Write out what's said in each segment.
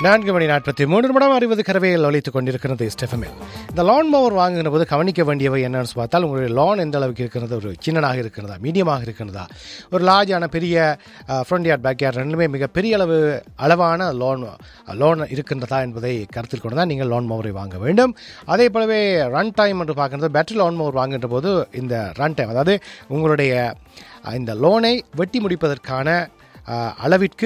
நான்கு மணி நாற்பத்தி மூன்று நிமிடம் அறுபது கரவையில் ஒழித்துக் கொண்டிருக்கிறது ஸ்டெஃபமில் இந்த லான் மோவர் வாங்குகிற போது கவனிக்க வேண்டியவை என்னன்னு பார்த்தால் உங்களுடைய லான் எந்த அளவுக்கு இருக்கிறது ஒரு சின்னனாக இருக்கிறதா மீடியமாக இருக்கிறதா ஒரு லார்ஜான பெரிய ஃப்ரண்ட் யார்ட் பேக் யார்ட் ரெண்டுமே மிக பெரிய அளவு அளவான லோன் லோன் இருக்கின்றதா என்பதை கருத்தில் கொண்டு தான் நீங்கள் லோன் மோவரை வாங்க வேண்டும் அதே போலவே ரன் டைம் என்று பார்க்குறது பேட்டரி லோன் மோவர் வாங்குகின்ற போது இந்த ரன் டைம் அதாவது உங்களுடைய அஹ், இந்த லோனை வெட்டி முடிப்பதற்கான அஹ், அளவிற்கு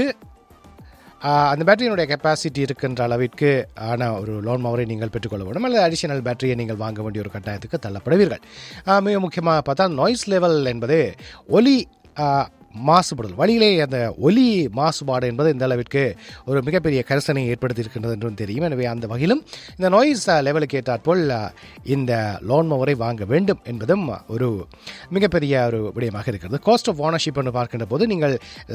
ஆஹ் அந்த பேட்டரியினுடைய கெப்பாசிட்டி இருக்கின்ற அளவிற்கு ஆன ஒரு லோன் மவரை நீங்கள் பெற்றுக்கொள்ள வேண்டும் அல்லது அடிஷனல் பேட்டரியை நீங்கள் வாங்க வேண்டிய ஒரு கட்டாயத்துக்கு தள்ளப்படுவீர்கள் ஆஹ் மிக முக்கியமாக பார்த்தா நாய்ஸ் லெவல் என்பது ஒலி ஆஹ் மாசுபடுதல் வழியிலே அந்த ஒலி மாசுபாடு என்பது இந்த அளவிற்கு ஒரு மிகப்பெரிய கரிசனை ஏற்படுத்தி இருக்கின்றது என்றும் தெரியும் எனவே அந்த வகையிலும் இந்த நோய்ஸ் லெவலுக்கு ஏற்றாற்போல் ஆஹ், இந்த லோன் மோவரை வாங்க வேண்டும் என்பதும் ஒரு மிகப்பெரிய ஒரு விடயமாக இருக்கிறது காஸ்ட் ஆஃப் ஓனர்ஷிப் என்று பார்க்கின்ற போது நீங்கள்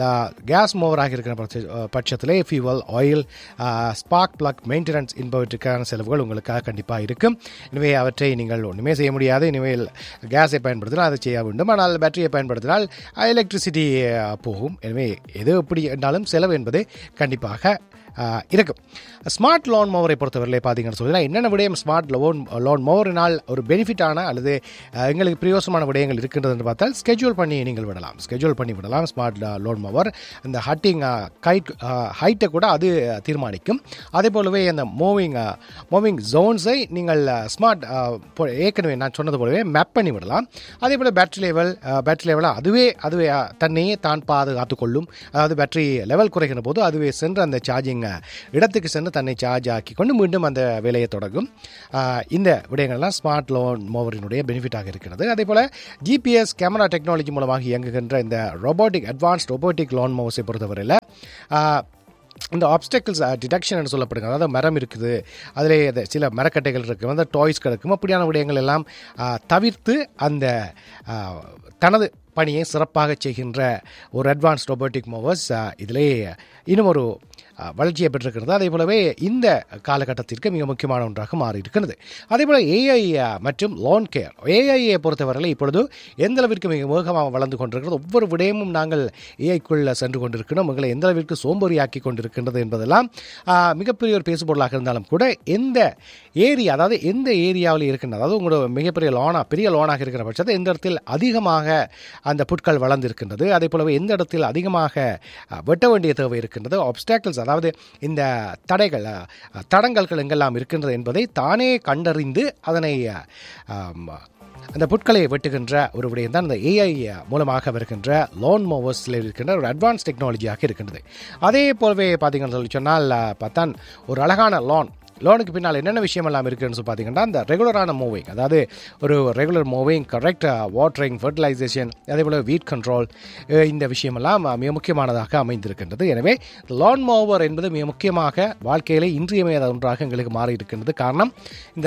கேஸ் மோவராக இருக்கிற பட்ச- அஹ், பட்சத்திலே fuel oil spark plug maintenance என்பவற்றுக்கான செலவுகள் உங்களுக்காக கண்டிப்பாக இருக்கும் எனவே அவற்றை நீங்கள் ஒன்றுமே செய்ய முடியாது இனிமேல் கேஸை பயன்படுத்தினால் அதை செய்ய வேண்டும் ஆனால் பேட்டரியை பயன்படுத்தினால் எலக்ட்ரிசிட்டி போகும் எனவே எது எப்படி என்றாலும் செலவு என்பது கண்டிப்பாக ஆஹ், இருக்கும் ஸ்மார்ட் லோன் மோவரை பொறுத்தவரையிலே பார்த்தீங்கன்னு சொல்லலாம் என்னென்ன விடயம் ஸ்மார்ட் லோன் லோன் மோவரினால் ஒரு பெனிஃபிட்டான அல்லது ஆஹ், எங்களுக்கு பிரயோசனமான விடயங்கள் இருக்கின்றது என்று பார்த்தால் ஸ்கெட்யூல் பண்ணி நீங்கள் விடலாம் ஸ்கெட்யூல் பண்ணி விடலாம் ஸ்மார்ட் லோன் மோவர் அந்த ஹட்டிங் கைட் ஹைட்டை கூட அது தீர்மானிக்கும் அதே போலவே அந்த மூவிங் மூவிங் ஜோன்ஸை நீங்கள் ஸ்மார்ட் ஏற்கனவே நான் சொன்னது போலவே மேப் பண்ணி விடலாம் அதே போல் பேட்டரி லெவல் பேட்டரி லெவலை அதுவே அதுவே அஹ், தன்னையே தான் பாதுகாத்து கொள்ளும் அதாவது பேட்டரி லெவல் குறைகிற போது அதுவே சென்று அந்த சார்ஜிங் இடத்துக்கு சென்று தன்னை சார்ஜ் ஆக்கி கொண்டு மீண்டும் அந்த வேலையை தொடங்கும் அஹ், இந்த விடயங்கள்லாம் ஸ்மார்ட் லோன் மோவரினுடைய பெனிஃபிட்டாக இருக்கிறது அதே போல் ஜிபிஎஸ் கேமரா டெக்னாலஜி மூலமாக இயங்குகின்ற இந்த ரோபோட்டிக் அட்வான்ஸ்ட் ரோபோட்டிக் லோன் மோவர்ஸை பொறுத்தவரையில் அஹ், இந்த ஆப்ஸ்டக்கிள்ஸ் டிடக்ஷன் சொல்லப்படுங்க அதாவது மரம் இருக்குது அதிலே அது சில மரக்கட்டைகள் இருக்கும் அந்த டாய்ஸ் கிடக்கும் அப்படியான விடயங்கள் எல்லாம் ஆ, தவிர்த்து அந்த ஆ, தனது பணியை சிறப்பாக செய்கின்ற ஒரு அட்வான்ஸ் ரோபோட்டிக் மூவர்ஸ் இதிலே இன்னும் ஒரு ஆ, வளர்ச்சியை பெற்றிருக்கிறது அதே போலவே இந்த காலகட்டத்திற்கு மிக முக்கியமான ஒன்றாக மாறி இருக்கிறது அதே போல் ஏஐ மற்றும் லோன் கேர் ஏஐயை பொறுத்தவரையில் இப்பொழுது எந்த அளவிற்கு மிக வேகமாக வளர்ந்து கொண்டிருக்கிறது ஒவ்வொரு விடயமும் நாங்கள் ஏஐக்குள்ள சென்று கொண்டிருக்கிறோம் உங்களை எந்த அளவிற்கு சோம்பேறியாக்கி கொண்டிருக்கின்றது என்பதெல்லாம் ஆ, மிகப்பெரிய ஒரு பேசுபொருளாக இருந்தாலும் கூட எந்த ஏரியா அதாவது எந்த ஏரியாவில் இருக்கின்ற அதாவது உங்களோட மிகப்பெரிய லோனா பெரிய லோனாக இருக்கிற பட்சத்தில் எந்த இடத்தில் அதிகமாக அந்த புட்கள் வளர்ந்திருக்கின்றது அதே போலவே எந்த இடத்தில் அதிகமாக அ, வெட்ட வேண்டிய தேவை இருக்கின்றது ஆப்ஸ்டாக்கிள்ஸ் அதாவது இந்த தடைகள் அ, தடங்கல்கள் எங்கெல்லாம் இருக்கின்றது என்பதை தானே கண்டறிந்து அதனை அ, ஆம், அந்த புட்களை வெட்டுகின்ற ஒரு விடயம் தான் இந்த ஏஐ மூலமாக வருகின்ற லோன் மோவர்ஸில் இருக்கின்ற ஒரு அட்வான்ஸ் டெக்னாலஜியாக இருக்கின்றது அதே போலவே பார்த்தீங்கன்னு சொல்லி சொன்னால் அஹ், பார்த்தான் ஒரு அழகான லோன் லோனுக்கு பின்னால் என்னென்ன விஷயம் எல்லாம் இருக்குன்னு சொல்லி பார்த்தீங்கன்னா இந்த ரெகுலரான மூவிங் அதாவது ஒரு regular mowing correct watering fertilisation அதே போல் வீட் கண்ட்ரோல் இந்த விஷயமெல்லாம் அஹ், மிக முக்கியமானதாக அமைந்திருக்கின்றது எனவே லோன் மோவர் என்பது மிக முக்கியமாக வாழ்க்கையிலே இன்றியமையாத ஒன்றாக எங்களுக்கு மாறி இருக்கின்றது காரணம் இந்த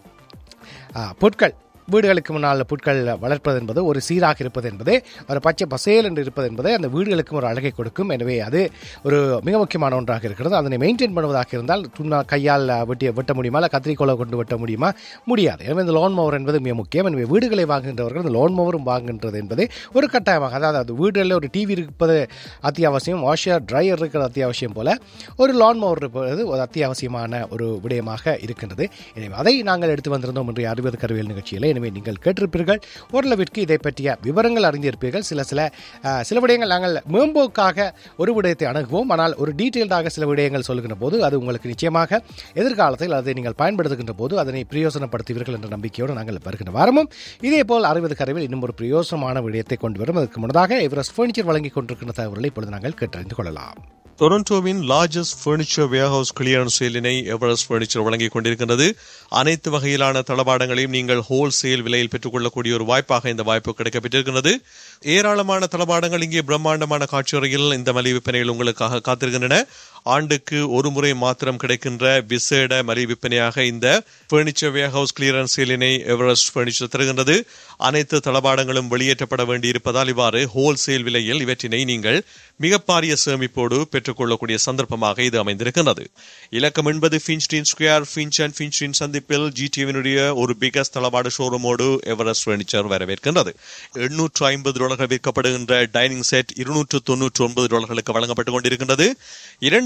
ஆ, புட்கள் வீடுகளுக்கு முன்னால் புட்கள் வளர்ப்பது என்பது ஒரு சீராக இருப்பது என்பது ஒரு பச்சை பசேல் என்று இருப்பது என்பது அந்த வீடுகளுக்கும் ஒரு அழகை கொடுக்கும் எனவே அது ஒரு மிக முக்கியமான ஒன்றாக இருக்கிறது அதனை மெயின்டைன் பண்ணுவதாக இருந்தால் துண்ணா கையால் வெட்டி வெட்ட முடியுமா இல்லை கத்திரிக்கோலை கொண்டு வெட்ட முடியுமா முடியாது எனவே இந்த லோன் மோவர் என்பது மிக முக்கியம் எனவே வீடுகளை வாங்குகின்றவர்கள் இந்த லோன் மோவரும் வாங்குகின்றது என்பது ஒரு கட்டாயமாக அதாவது அது வீடுகளில் ஒரு டிவி இருப்பது அத்தியாவசியம் வாஷர் ட்ரையர் இருக்கிறது அத்தியாவசியம் போல ஒரு லான் மோவர் இருப்பது ஒரு அத்தியாவசியமான ஒரு விடயமாக இருக்கின்றது எனவே அதை நாங்கள் எடுத்து வந்திருந்தோம் இன்றைய அறுபது கருவியல் நிகழ்ச்சியில் எனவே நீங்கள் கேட்டிருப்பீர்கள் ஓரளவிற்கு இதை பற்றிய விவரங்கள் அறிந்திருப்பீர்கள் சில சில அஹ், சில விடயங்கள் நாங்கள் மேம்போக்காக ஒரு விடயத்தை அணுகுவோம் ஆனால் ஒரு டீட்டெயில்டாக சில விடயங்கள் சொல்லுகின்ற போது அது உங்களுக்கு நிச்சயமாக எதிர்காலத்தில் அதை நீங்கள் பயன்படுத்துகின்ற போது அதனை பிரயோசனப்படுத்துவீர்கள் என்ற நம்பிக்கையோடு நாங்கள் வருகின்ற வாரமும் இதே போல் அறுபது கருவில் இன்னும் ஒரு பிரயோசனமான விடயத்தை கொண்டு வரும் அதற்கு முன்னதாக எவரெஸ்ட் ஃபர்னிச்சர் வழங்கிக் கொண்டிருக்கின்ற தகவல்களை இப்பொழுது நாங்கள் கேட்டறிந்து கொள்ளலாம் டொரண்டோவின் லார்ஜஸ்ட் ஃபர்னிச்சர் வேர்ஹவுஸ் கிளியரன்ஸ் சேலினை எவரெஸ்ட் ஃபர்னிச்சர் வழங்கிக் கொண்டிருக்கின்றது அனைத்து வகையிலான தளபாடங்களையும் நீங்கள் ஹோல்சேல் விலையில் பெற்றுக்கொள்ளக்கூடிய ஒரு வாய்ப்பாக இந்த வாய்ப்பு கிடைக்கப்பட்டிருக்கிறது ஏராளமான தளபாடங்கள் இங்கே பிரம்மாண்டமான காட்சியறையில் இந்த மலிவு விற்பனைகள் உங்களுக்காக காத்திருக்கின்றன ஆண்டுக்கு ஒரு முறை மாத்திரம் கிடைக்கின்ற விசேட மலிவு விற்பனையாக இந்த ஃபர்னிச்சர் வேர்ஹவுஸ் கிளியரன்ஸ் சேலினை எவரெஸ்ட் ஃபர்னிச்சர் தருகின்றது அனைத்து தளபாடங்களும் வெளியேற்றப்பட வேண்டியிருப்பதால் இவ்வாறு ஹோல்சேல் விலையில் இவற்றினை நீங்கள் மிக பாரிய சேமிப்போடு பெற்றுக்கொள்ளக்கூடிய சந்தர்ப்பமாக இது அமைந்திருக்கின்றது இலக்கம் என்பது Finchdene square Finch and Finchdene சந்திப்பில் ஜிடிவினுடைய ஒரு பிகஸ்ட் தளபாடு ஷோரூமோடு எவரெஸ்ட் ஃபர்னிச்சர் வரவேற்கின்றது எண்ணூற்று ஐம்பது டாலர்கள் விற்கப்படுகின்ற டைனிங் செட் இருநூற்று தொன்னூற்று ஒன்பது டாலர்களுக்கு வழங்கப்பட்டுக் கொண்டிருக்கின்றது இரண்டாயிரம்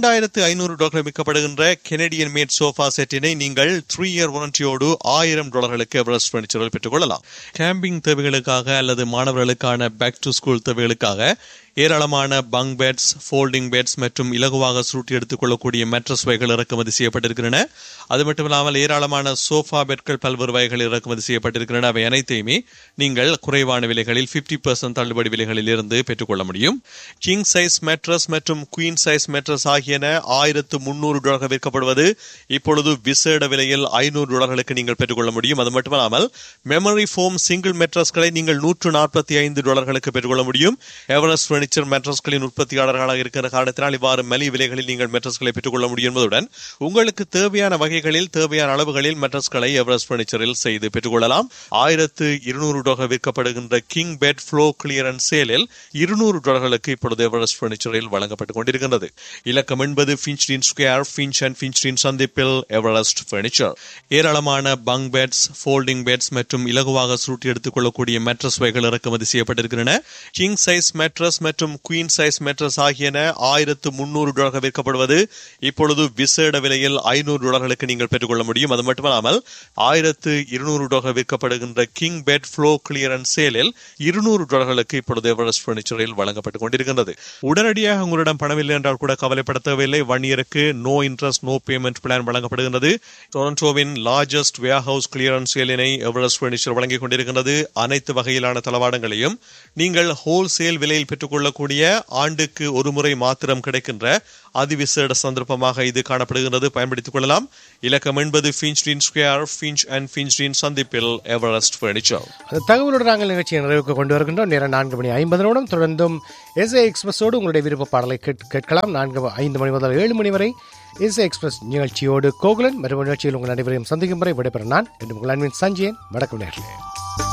இரண்டாயிரத்து ஐநூறு டாலர் விற்கப்படுகின்ற கெனடியன் மேட் சோஃபா செட்டினை நீங்கள் த்ரீ இயர் வாரண்டியோடு ஆயிரம் டாலர்களுக்கு எவரெஸ்ட் பர்னிச்சரில் பெற்றுக் கொள்ளலாம் கேம்பிங் தேவைகளுக்காக அல்லது மாணவர்களுக்கான பேக் டு ஸ்கூல் தேவைகளுக்காக ஏராளமான பங்க் பெட்ஸ் ஃபோல்டிங் பெட்ஸ் மற்றும் இலகுவாக சுருட்டி எடுத்துக் கொள்ளக்கூடிய மெட்ரஸ் வகைகள் இறக்குமதி செய்யப்பட்டிருக்கின்றன அது மட்டும் இல்லாமல் ஏராளமான சோஃபா பெட்கள் பல்வேறு வகைகள் இறக்குமதி செய்யப்பட்டிருக்கின்றன அவை அனைத்தையுமே நீங்கள் குறைவான விலைகளில் பிப்டி பெர்சன்ட் தள்ளுபடி விலைகளில் இருந்து பெற்றுக்கொள்ள முடியும் கிங் சைஸ் மெட்ரஸ் மற்றும் குயின் சைஸ் மெட்ரஸ் ஆகியன ஆயிரத்து முன்னூறு டாலர்கள் விற்கப்படுவது இப்பொழுது விசேட விலையில் ஐநூறு டாலர்களுக்கு நீங்கள் பெற்றுக்கொள்ள முடியும் அது மட்டுமல்லாமல் மெமரி ஃபோம் சிங்கிள் மெட்ரஸ்களை நீங்கள் நூற்று நாற்பத்தி ஐந்து டாலர்களுக்கு பெற்றுக்கொள்ள முடியும் எவரெஸ்ட் பர்னிச்சர் மெட்ரஸ்களின் உற்பத்தியாளர்களாக இருக்கிற காரணத்தினால் இவ்வாறு மலி விலைகளில் நீங்கள் மெட்ரஸ்களை பெற்றுக்கொள்ள முடியும் என்பதுடன் உங்களுக்கு தேவையான வகைகளில் தேவையான அளவுகளில் மெட்ரஸ்களை எவரெஸ்ட் பர்னிச்சரில் செய்து பெற்றுக்கொள்ளலாம் ஆயிரத்து இருநூறு டாலர் விற்கப்படுகின்ற கிங் பெட் ஃப்ளோ கிளியரன்ஸ் சேலில் இருநூறு டாலர்களுக்கு இப்பொழுது எவரெஸ்ட் பர்னிச்சரில் வழங்கப்பட்டுக் கொண்டிருக்கின்றது இலக்கம் என்பது Finchdene square Finch and Finchdene சந்திப்பில் எவரெஸ்ட் பர்னிச்சர் ஏராளமான பங்க் பெட்ஸ் ஃபோல்டிங் பெட்ஸ் மற்றும் இலகுவாக சுருட்டி எடுத்துக் கொள்ளக்கூடிய மெட்ரஸ் வகைகள் இறக்குமதி செய்யப்பட்டிருக்கின்றன கிங் சைஸ் மெட்ரஸ் மற்றும் குயின் சைஸ் மெட்ரஸ் ஆகியன ஆயிரத்து முன்னூறு டாலர்கள் விற்கப்படுவது இப்பொழுது விசேட விலையில் ஐநூறு டாலர்களுக்கு நீங்கள் பெற்றுக்கொள்ள முடியும் அது மட்டுமல்லாமல் ஆயிரத்து இருநூறு டாலர் விற்கப்படுகின்ற கிங் பெட் ஃப்ளோ கிளியரன்ஸ் சேலில் இருநூறு டாலர்களுக்கு இப்பொழுது எவரெஸ்ட் பர்னிச்சரில் வழங்கப்பட்டுக் கொண்டிருக்கின்றது உடனடியாக உங்களிடம் பணமில்லை என்றால் கூட கவலைப்பட தேவையில்லை ஒன் இயருக்கு no interest no payment plan வழங்கப்படுகின்றது டொரண்டோவின் லார்ஜஸ்ட் வேர் ஹவுஸ் கிளியரன்ஸ் சேலினை எவரெஸ்ட் பர்னிச்சர் வழங்கிக் கொண்டிருக்கின்றது அனைத்து வகையிலான தளவாடங்களையும் நீங்கள் ஹோல்சேல் விலையில் பெற்றுக்கொள்ளக்கூடிய ஆண்டுக்கு ஒரு முறை மாத்திரம் கிடைக்கின்ற அதிவிசேட சந்தர்ப்பமாக இது காணப்படுகின்றது பயன்படுத்திக் கொள்ளலாம் இலக்கம் என்பது Finchdene square Finch and Finchdene சந்திப்பில் எவரெஸ்ட் பர்னிச்சர் அந்த தகவலோடு நாங்கள் நிகழ்ச்சியை நிறைவுக்கு கொண்டு வருகின்றோம் நேரம் நான்கு மணி ஐம்பது நிமிடம் தொடர்ந்தும் எஸ்ஏ எக்ஸ்பிரஸோடு உங்களுடைய விருப்ப பாடலை கேட்- கேட்கலாம் நான்கு ஐந்து மணி முதல் ஏழு மணி வரை எஸ்ஏ எக்ஸ்பிரஸ் நிகழ்ச்சியோடு கோகுலன் மறு நிகழ்ச்சியில் உங்கள் அனைவரையும் சந்திக்கும் வரை விடைபெற நான் என்று உங்கள் அன்பின் சஞ்சயன் வணக்கம் நேர்களே